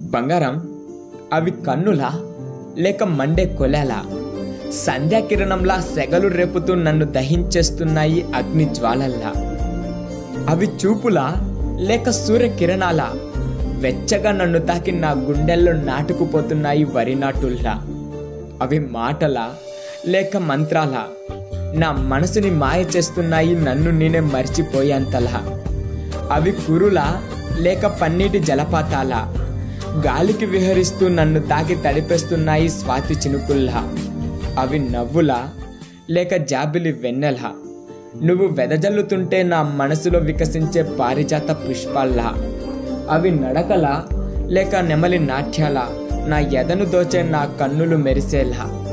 బంగారం అవి కన్నులా లేక మండే కొలేలా సంధ్యాకిరణంలా సెగలు రేపుతూ నన్ను దహించేస్తున్నాయి అగ్ని జ్వాలల్లా అవి చూపులా లేక సూర్యకిరణాలా వెచ్చగా నన్ను తాకి నా గుండెల్లో నాటుకుపోతున్నాయి వరి నాటుల్లా అవి మాటలా లేక మంత్రాలా నా మనసుని మాయ చేస్తున్నాయి నన్ను నేనే మర్చిపోయేంతలా అవి కురులా లేక పన్నీటి జలపాతాలా గాలికి విహరిస్తూ నన్ను తాకి తడిపేస్తున్నాయి స్వాతి చినుకుల్లా అవి నవ్వులా లేక జాబిలి వెన్నెలా నువ్వు వెదజల్లుతుంటే నా మనసులో వికసించే పారిజాత పుష్పాల్లా అవి నడకలా లేక నెమలి నాట్యాలా నా ఎదను దోచే నా కన్నులు మెరిసేలా